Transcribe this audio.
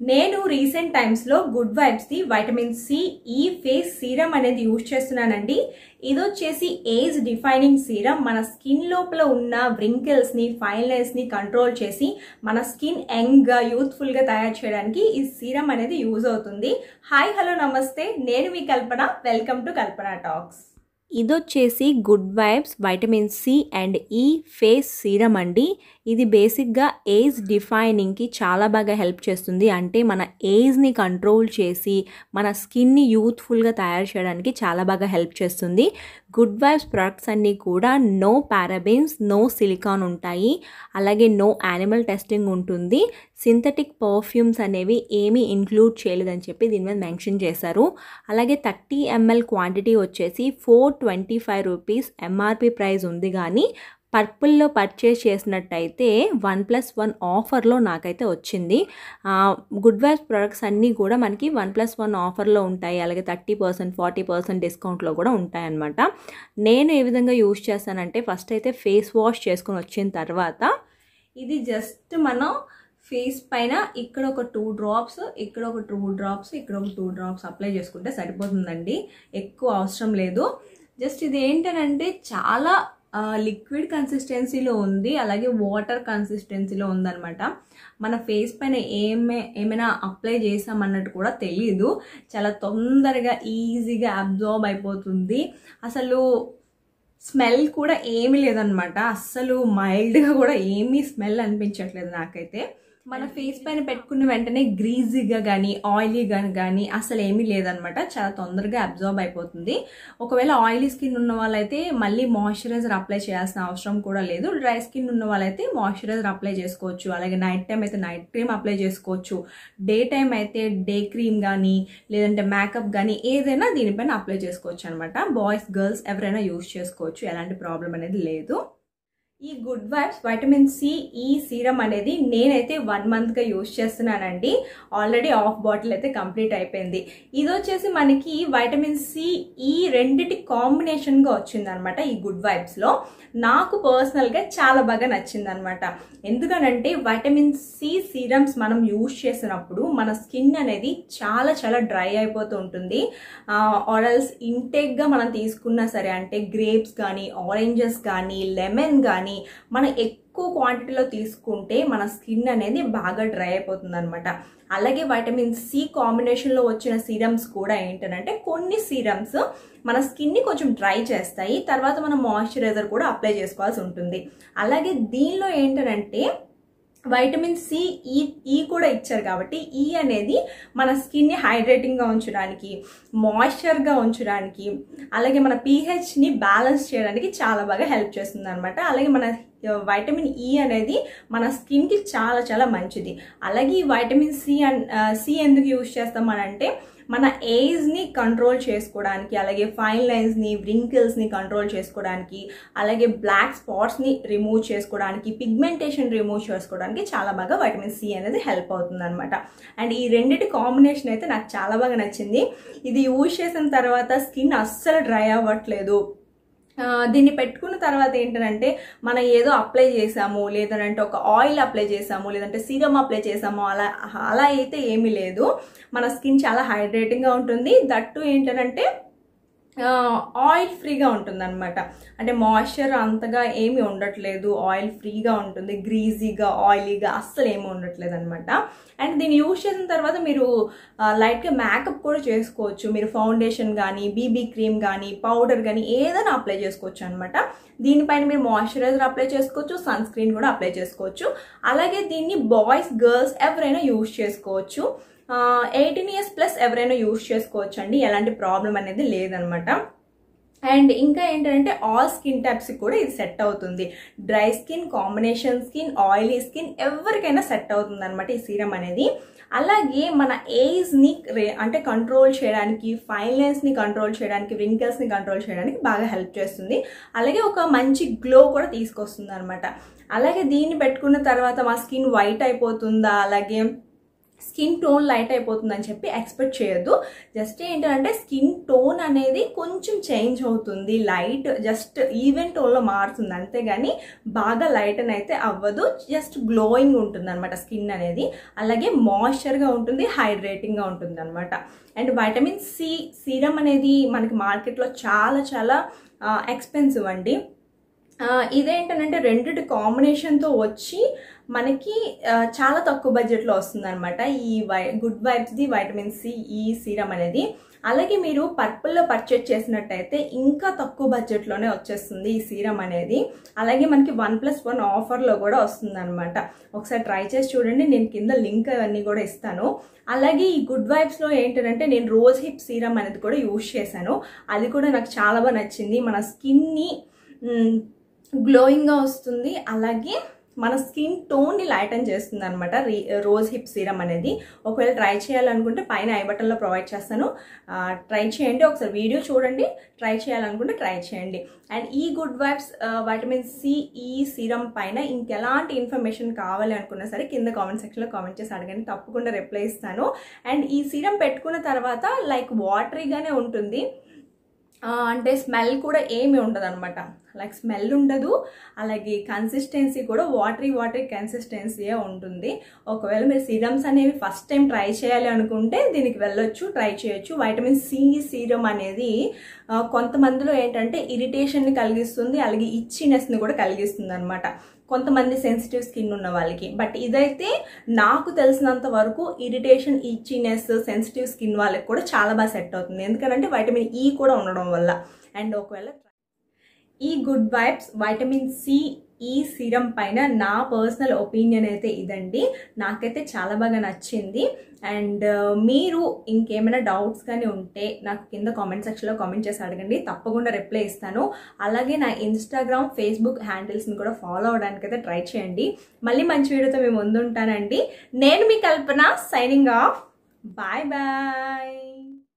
నేను రీసెంట్ టైమ్స్లో గుడ్ వైబ్స్ది vitamin C E face serum అనేది యూజ్ చేస్తున్నానండి ఇది వచ్చేసి ఏజ్ డిఫైనింగ్ సీరం మన స్కిన్ లోపల ఉన్న వ్రింకిల్స్ని ఫైల్నెస్ని కంట్రోల్ చేసి మన స్కిన్ యంగ్గా యూత్ఫుల్గా తయారు చేయడానికి ఈ సీరం అనేది యూజ్ అవుతుంది హాయ్ హలో నమస్తే నేను మీ Kalpana welcome to Kalpana talks ఇదొచ్చేసి good vibes vitamin C and E face serum అండి ఇది బేసిక్గా ఏజ్ డిఫైనింగ్కి చాలా బాగా హెల్ప్ చేస్తుంది అంటే మన ఏజ్ని కంట్రోల్ చేసి మన స్కిన్ని యూత్ఫుల్గా తయారు చేయడానికి చాలా బాగా హెల్ప్ చేస్తుంది గుడ్ వైబ్స్ ప్రొడక్ట్స్ అన్నీ కూడా నో పారాబిన్స్ నో సిలికాన్ ఉంటాయి అలాగే నో యానిమల్ టెస్టింగ్ ఉంటుంది సింథటిక్ పర్ఫ్యూమ్స్ అనేవి ఏమీ ఇంక్లూడ్ చేయలేదని చెప్పి దీని మీద మెన్షన్ చేశారు అలాగే థర్టీ ఎంఎల్ క్వాంటిటీ వచ్చేసి four twenty five rupees MRP price ఉంది కానీ పర్పుల్లో పర్చేస్ చేసినట్టయితే వన్ ప్లస్ వన్ ఆఫర్లో నాకైతే వచ్చింది గుడ్ వైబ్స్ ప్రొడక్ట్స్ అన్నీ కూడా మనకి వన్ ప్లస్ వన్ ఆఫర్లో ఉంటాయి అలాగే థర్టీ పర్సెంట్ ఫార్టీ పర్సెంట్ డిస్కౌంట్లో కూడా ఉంటాయి అన్నమాట నేను ఏ విధంగా యూజ్ చేస్తానంటే ఫస్ట్ అయితే ఫేస్ వాష్ చేసుకొని వచ్చిన తర్వాత ఇది జస్ట్ మనం ఫేస్ పైన ఇక్కడ ఒక టూ డ్రాప్స్ ఇక్కడ ఒక టూ డ్రాప్స్ ఇక్కడ ఒక టూ డ్రాప్స్ అప్లై చేసుకుంటే సరిపోతుందండి ఎక్కువ అవసరం లేదు జస్ట్ ఇది ఏంటనంటే చాలా లిక్విడ్ కన్సిస్టెన్సీలో ఉంది అలాగే వాటర్ కన్సిస్టెన్సీలో ఉందన్నమాట మన ఫేస్ పైన ఏమే ఏమైనా అప్లై చేసామన్నట్టు కూడా తెలియదు చాలా తొందరగా ఈజీగా అబ్జార్బ్ అయిపోతుంది అసలు స్మెల్ కూడా ఏమీ లేదనమాట అస్సలు మైల్డ్గా కూడా ఏమీ స్మెల్ అనిపించట్లేదు నాకైతే మన ఫేస్ పైన పెట్టుకున్న వెంటనే గ్రీజీగా కానీ ఆయిలీగా కానీ అసలు ఏమీ లేదనమాట చాలా తొందరగా అబ్జార్బ్ అయిపోతుంది ఒకవేళ ఆయిలీ స్కిన్ ఉన్న వాళ్ళైతే మళ్ళీ మాయిశ్చరైజర్ అప్లై చేయాల్సిన అవసరం కూడా లేదు డ్రై స్కిన్ ఉన్న వాళ్ళైతే మాయిశ్చరైజర్ అప్లై చేసుకోవచ్చు అలాగే నైట్ టైం అయితే నైట్ క్రీమ్ అప్లై చేసుకోవచ్చు డే టైం అయితే డే క్రీమ్ కానీ లేదంటే మేకప్ కానీ ఏదైనా దీనిపైన అప్లై చేసుకోవచ్చు అనమాట బాయ్స్ గర్ల్స్ ఎవరైనా యూజ్ చేసుకోవచ్చు ఎలాంటి ప్రాబ్లం అనేది లేదు ఈ good vibes vitamin C E serum అనేది నేనైతే వన్ మంత్గా యూజ్ చేస్తున్నానండి ఆల్రెడీ ఆఫ్ బాటిల్ అయితే కంప్లీట్ అయిపోయింది ఇది వచ్చేసి మనకి వైటమిన్ సి ఈ రెండిటి కాంబినేషన్గా వచ్చిందనమాట ఈ గుడ్ వైబ్స్లో నాకు పర్సనల్గా చాలా బాగా నచ్చిందనమాట ఎందుకనంటే వైటమిన్ సి సీరమ్స్ మనం యూజ్ చేసినప్పుడు మన స్కిన్ అనేది చాలా చాలా డ్రై అయిపోతూ ఉంటుంది ఆరల్స్ ఇంటేక్గా మనం తీసుకున్నా సరే అంటే గ్రేప్స్ కానీ ఆరెంజెస్ కానీ లెమన్ కానీ మనం ఎక్కువ క్వాంటిటీలో తీసుకుంటే మన స్కిన్ అనేది బాగా డ్రై అయిపోతుంది అనమాట అలాగే వైటమిన్ సి కాంబినేషన్లో వచ్చిన సీరమ్స్ కూడా ఏంటంటే కొన్ని సీరమ్స్ మన స్కిన్ని కొంచెం డ్రై చేస్తాయి తర్వాత మనం మాయిశ్చరైజర్ కూడా అప్లై చేసుకోవాల్సి ఉంటుంది అలాగే దీనిలో ఏంటంటే వైటమిన్ సి ఈ ఈ కూడా ఇచ్చారు కాబట్టి ఈ అనేది మన స్కిన్ని హైడ్రేటింగ్గా ఉంచడానికి మాయిశ్చర్గా ఉంచడానికి అలాగే మన పీహెచ్ని బ్యాలెన్స్ చేయడానికి చాలా బాగా హెల్ప్ చేస్తుంది అనమాట అలాగే మన వైటమిన్ ఈ అనేది మన స్కిన్కి చాలా చాలా మంచిది అలాగే ఈ వైటమిన్ సి అండ్ సి ఎందుకు యూజ్ చేస్తామనంటే మన ఏజ్ని కంట్రోల్ చేసుకోవడానికి అలాగే ఫైన్ లైన్స్ని వ్రింకిల్స్ని కంట్రోల్ చేసుకోవడానికి అలాగే బ్లాక్ స్పాట్స్ని రిమూవ్ చేసుకోవడానికి పిగ్మెంటేషన్ రిమూవ్ చేసుకోవడానికి చాలా బాగా వైటమిన్ సి అనేది హెల్ప్ అవుతుంది అనమాట అండ్ ఈ రెండింటి కాంబినేషన్ అయితే నాకు చాలా బాగా నచ్చింది ఇది యూజ్ చేసిన తర్వాత స్కిన్ అస్సలు డ్రై అవ్వట్లేదు దీన్ని పెట్టుకున్న తర్వాత ఏంటంటే మనం ఏదో అప్లై చేసాము లేదంటే ఒక ఆయిల్ అప్లై చేసాము లేదంటే సీరం అప్లై చేసాము అలా అలా అయితే ఏమీ లేదు మన స్కిన్ చాలా హైడ్రేటింగ్గా ఉంటుంది దట్టు ఏంటంటే ఆయిల్ ఫ్రీగా ఉంటుంది అనమాట అంటే మాయిశ్చర్ అంతగా ఏమి ఉండట్లేదు ఆయిల్ ఫ్రీగా ఉంటుంది గ్రీజీగా ఆయిలీగా అస్సలు ఏమి ఉండట్లేదు అనమాట అండ్ దీన్ని యూజ్ చేసిన తర్వాత మీరు లైట్గా మేకప్ కూడా చేసుకోవచ్చు మీరు ఫౌండేషన్ కానీ బీబీ క్రీమ్ కానీ పౌడర్ కానీ ఏదైనా అప్లై చేసుకోవచ్చు అనమాట దీనిపైన మీరు మాయిశ్చరైజర్ అప్లై చేసుకోవచ్చు సన్ స్క్రీన్ కూడా అప్లై చేసుకోవచ్చు అలాగే దీన్ని బాయ్స్ గర్ల్స్ ఎవరైనా యూజ్ చేసుకోవచ్చు ఎయిటీన్ ఇయర్స్ ప్లస్ ఎవరైనా యూజ్ చేసుకోవచ్చు అండి ఎలాంటి ప్రాబ్లం అనేది లేదనమాట అండ్ ఇంకా ఏంటంటే ఆల్ స్కిన్ టైప్స్కి కూడా ఇది సెట్ అవుతుంది dry skin combination skin oily skin ఎవరికైనా సెట్ అవుతుంది అనమాట ఈ సీరం అనేది అలాగే మన ఏజ్ని అంటే కంట్రోల్ చేయడానికి ఫైన్లెన్స్ని కంట్రోల్ చేయడానికి వ్రింకిల్స్ని కంట్రోల్ చేయడానికి బాగా హెల్ప్ చేస్తుంది అలాగే ఒక మంచి గ్లో కూడా తీసుకొస్తుంది అనమాట అలాగే దీన్ని పెట్టుకున్న తర్వాత మా స్కిన్ వైట్ అయిపోతుందా అలాగే స్కిన్ టోన్ లైట్ అయిపోతుందని చెప్పి ఎక్స్పెక్ట్ చేయొద్దు జస్ట్ ఏంటంటే స్కిన్ టోన్ అనేది కొంచెం చేంజ్ అవుతుంది లైట్ జస్ట్ ఈవెన్ టోన్లో మారుతుంది అంతేగాని బాగా లైట్ అని అయితే అవ్వదు జస్ట్ గ్లోయింగ్ ఉంటుంది అనమాట స్కిన్ అనేది అలాగే మాయిశ్చర్గా ఉంటుంది హైడ్రేటింగ్గా ఉంటుంది అనమాట అండ్ వైటమిన్ సి సీరం అనేది మనకి మార్కెట్లో చాలా చాలా ఎక్స్పెన్సివ్ అండి ఆ, ఇదేంటనంటే రెండిటి కాంబినేషన్తో వచ్చి మనకి ఆ, చాలా తక్కువ బడ్జెట్లో వస్తుంది అనమాట ఈ వై గుడ్ వైబ్స్ది వైటమిన్ సి ఈ సీరం అనేది అలాగే మీరు పర్పుల్లో పర్చేజ్ చేసినట్టయితే ఇంకా తక్కువ బడ్జెట్లోనే వచ్చేస్తుంది ఈ సీరం అనేది అలాగే మనకి వన్ ప్లస్ వన్ ఆఫర్లో కూడా వస్తుంది అనమాట ఒకసారి ట్రై చేసి చూడండి నేను కింద లింక్ అవన్నీ కూడా ఇస్తాను అలాగే ఈ గుడ్ వైబ్స్లో ఏంటంటే నేను రోజ్ హిప్ సీరం అనేది కూడా యూజ్ చేశాను అది కూడా నాకు చాలా బాగా నచ్చింది మన స్కిన్ని గ్లోయింగ్గా వస్తుంది అలాగే మన స్కిన్ టోన్ని లైటన్ చేస్తుంది అనమాట రోజ్ హిప్ సీరం అనేది ఒకవేళ ట్రై చేయాలనుకుంటే పైన ఐ బటన్లో ప్రొవైడ్ చేస్తాను ట్రై చేయండి ఒకసారి వీడియో చూడండి ట్రై చేయాలనుకుంటే ట్రై చేయండి అండ్ ఈ good vibes vitamin C E serum పైన ఇంకెలాంటి ఇన్ఫర్మేషన్ కావాలి అనుకున్నా సరే కింద కామెంట్ సెక్షన్లో కామెంట్ చేసి అడగండి తప్పకుండా రిప్లై ఇస్తాను అండ్ ఈ సీరం పెట్టుకున్న తర్వాత లైక్ వాటరీగానే ఉంటుంది ఆ, అంటే స్మెల్ కూడా ఏమి ఉండదు అనమాట లైక్ స్మెల్ ఉండదు అలాగే కన్సిస్టెన్సీ కూడా వాటరీ వాటరీ కన్సిస్టెన్సీయే ఉంటుంది ఒకవేళ మీరు సీరమ్స్ అనేవి ఫస్ట్ టైం ట్రై చేయాలి అనుకుంటే దీనికి వెళ్ళొచ్చు ట్రై చేయొచ్చు వైటమిన్ సి సీరం అనేది ఆ, కొంతమందిలో ఏంటంటే ఇరిటేషన్ని కలిగిస్తుంది అలాగే ఇచ్చినెస్ని కూడా కలిగిస్తుంది అనమాట కొంతమంది సెన్సిటివ్ స్కిన్ ఉన్న వాళ్ళకి బట్ ఇదైతే నాకు తెలిసినంత వరకు ఇరిటేషన్ ఇచ్చినెస్ సెన్సిటివ్ స్కిన్ వాళ్ళకి కూడా చాలా బాగా సెట్ అవుతుంది ఎందుకంటే వైటమిన్ ఈ కూడా ఉండడం వల్ల అండ్ ఒకవేళ ఈ good vibes vitamin C E serum పైన నా పర్సనల్ ఒపీనియన్ అయితే ఇదండి నాకైతే చాలా బాగా నచ్చింది అండ్ మీరు ఇంకేమైనా డౌట్స్ కానీ ఉంటే నాకు కింద కామెంట్ సెక్షన్లో కామెంట్ చేసి అడగండి తప్పకుండా రిప్లై ఇస్తాను అలాగే నా ఇన్స్టాగ్రామ్ ఫేస్బుక్ హ్యాండిల్స్ని కూడా ఫాలో అవడానికి అయితే ట్రై చేయండి మళ్ళీ మంచి వీడియోతో మేము ముందుంటానండి నేను మీ Kalpana signing off bye bye